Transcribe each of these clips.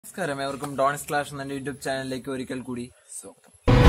നമസ്കാരം ഏവർക്കും dawns clash എന്ന യൂട്യൂബ് ചാനലിലേക്ക് ഒരിക്കൽ കൂടി സ്വാഗതം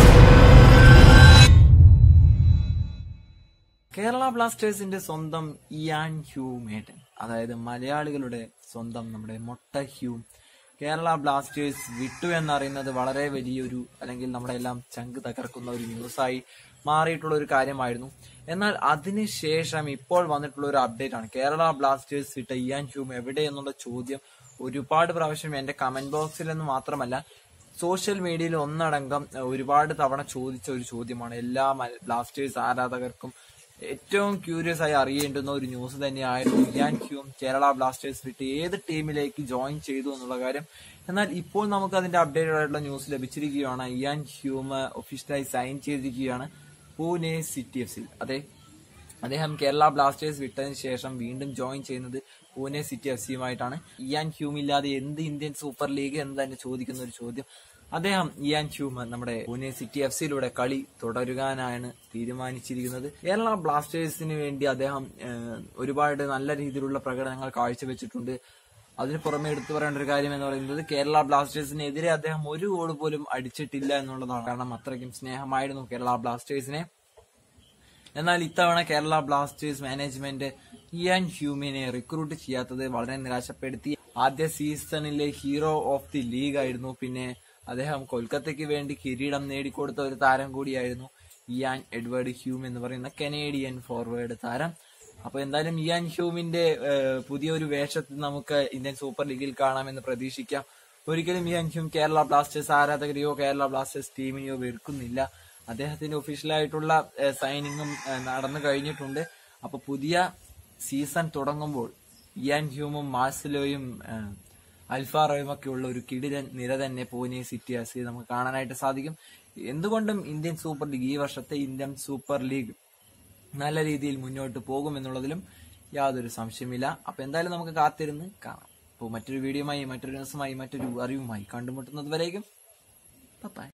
കേരള ബ്ലാസ്റ്റേഴ്സിന്റെ സ്വന്തം ഇയാൻ ഹ്യൂ മേട്ടൻ അതായത് മലയാളികളുടെ സ്വന്തം നമ്മുടെ മൊട്ട ഹ്യൂ കേരള ബ്ലാസ്റ്റേഴ്സ് വിട്ടു എന്നറിയുന്നത് വളരെ വലിയൊരു അല്ലെങ്കിൽ നമ്മുടെ എല്ലാം ചങ്ക് തകർക്കുന്ന ഒരു ന്യൂസായി മാറിയിട്ടുള്ള ഒരു കാര്യമായിരുന്നു എന്നാൽ അതിനുശേഷം ഇപ്പോൾ വന്നിട്ടുള്ള ഒരു അപ്ഡേറ്റ് ആണ് കേരള ബ്ലാസ്റ്റേഴ്സ് വിട്ട ഇയാൻ ഹ്യൂം എവിടെ എന്നുള്ള ചോദ്യം ഒരുപാട് പ്രാവശ്യം എന്റെ കമന്റ് ബോക്സിൽ എന്ന് മാത്രമല്ല സോഷ്യൽ മീഡിയയിൽ ഒന്നടങ്കം ഏഹ്, ഒരുപാട് തവണ ചോദിച്ച ഒരു ചോദ്യമാണ് എല്ലാ മൽ- ബ്ലാസ്റ്റേഴ്സ് ആരാധകർക്കും ഏറ്റവും ക്യൂരിയസ് ആയി അറിയേണ്ടുന്ന ഒരു ന്യൂസ് തന്നെയായിരുന്നു ഇയാൻ ഹ്യൂം കേരള ബ്ലാസ്റ്റേഴ്സ് വിട്ട് ഏത് ടീമിലേക്ക് ജോയിൻ ചെയ്തു എന്നുള്ള കാര്യം എന്നാൽ ഇപ്പോൾ നമുക്ക് അതിന്റെ അപ്ഡേറ്റഡ് ആയിട്ടുള്ള ന്യൂസ് ലഭിച്ചിരിക്കുകയാണ് ഇയാൻ ഹ്യൂം ഒഫീഷ്യലായി സൈൻ ചെയ്തിരിക്കുകയാണ് പൂനെ സിറ്റി എഫ് സി അതെ അദ്ദേഹം കേരള ബ്ലാസ്റ്റേഴ്സ് വിട്ടതിന് ശേഷം വീണ്ടും ജോയിൻ ചെയ്യുന്നത് പൂനെ സിറ്റി എഫ് സിയുമായിട്ടാണ് ഇയാൻ ഹ്യൂം ഇല്ലാതെ എന്ത് ഇന്ത്യൻ സൂപ്പർ ലീഗ് എന്ന് തന്നെ ചോദിക്കുന്ന ഒരു ചോദ്യം അദ്ദേഹം ഇയാൻ ഹ്യൂം നമ്മുടെ പൂനെ സിറ്റി എഫ് സിയിലൂടെ കളി തുടരുവാനാണ് തീരുമാനിച്ചിരിക്കുന്നത് കേരള ബ്ലാസ്റ്റേഴ്സിന് വേണ്ടി അദ്ദേഹം ഏഹ്, ഒരുപാട് നല്ല രീതിയിലുള്ള പ്രകടനങ്ങൾ കാഴ്ചവെച്ചിട്ടുണ്ട് അതിന് പുറമെ എടുത്തു പറയേണ്ട ഒരു കാര്യം എന്ന് പറയുന്നത് കേരള ബ്ലാസ്റ്റേഴ്സിനെതിരെ അദ്ദേഹം ഒരു ഗോൾ പോലും അടിച്ചിട്ടില്ല എന്നുള്ളതാണ് കാരണം അത്രയ്ക്കും സ്നേഹമായിരുന്നു കേരള ബ്ലാസ്റ്റേഴ്സിനെ എന്നാൽ ഇത്തവണ കേരള ബ്ലാസ്റ്റേഴ്സ് മാനേജ്മെന്റ് ഇയാൻ ഹ്യൂമിനെ റിക്രൂട്ട് ചെയ്യാത്തത് വളരെ നിരാശപ്പെടുത്തി ആദ്യ സീസണിലെ ഹീറോ ഓഫ് ദി ലീഗ് ആയിരുന്നു പിന്നെ അദ്ദേഹം കൊൽക്കത്തയ്ക്ക് വേണ്ടി കിരീടം നേടിക്കൊടുത്ത ഒരു താരം കൂടിയായിരുന്നു ഇയാൻ എഡ്വേർഡ് ഹ്യൂം എന്ന് പറയുന്ന കനേഡിയൻ ഫോർവേഡ് താരം അപ്പൊ എന്തായാലും ഇയാൻ ഹ്യൂമിന്റെ ഏഹ്, പുതിയൊരു വേഷത്തിൽ നമുക്ക് ഇന്ത്യൻ സൂപ്പർ ലീഗിൽ കാണാമെന്ന് പ്രതീക്ഷിക്കാം ഒരിക്കലും ഇയാൻ ഹ്യൂം കേരള ബ്ലാസ്റ്റേഴ്സ് ആരാധകരെയോ കേരള ബ്ലാസ്റ്റേഴ്സ് ടീമിനെയോ വെറുക്കുന്നില്ല അദ്ദേഹത്തിന്റെ ഒഫീഷ്യലായിട്ടുള്ള സൈനിങ്ങും നടന്നു കഴിഞ്ഞിട്ടുണ്ട് അപ്പൊ പുതിയ സീസൺ തുടങ്ങുമ്പോൾ ഇയാൻ ഹ്യൂമും മാർസലോയും ഏഹ്, അൽഫാറോയും ഒക്കെ ഉള്ള ഒരു കിടിലൻ നിര തന്നെ പൂനെ സിറ്റി എഫ് സി നമുക്ക് കാണാനായിട്ട് സാധിക്കും എന്തുകൊണ്ടും ഇന്ത്യൻ സൂപ്പർ ലീഗ് ഈ വർഷത്തെ ഇന്ത്യൻ സൂപ്പർ ലീഗ് നല്ല രീതിയിൽ മുന്നോട്ട് പോകുമെന്നുള്ളതിലും യാതൊരു സംശയമില്ല അപ്പൊ എന്തായാലും നമുക്ക് കാത്തിരുന്ന് കാണാം അപ്പോൾ മറ്റൊരു വീഡിയോയുമായി മറ്റൊരു ന്യൂസുമായി മറ്റൊരു അറിവുമായി കണ്ടുമുട്ടുന്നത് വരേക്കും ബൈ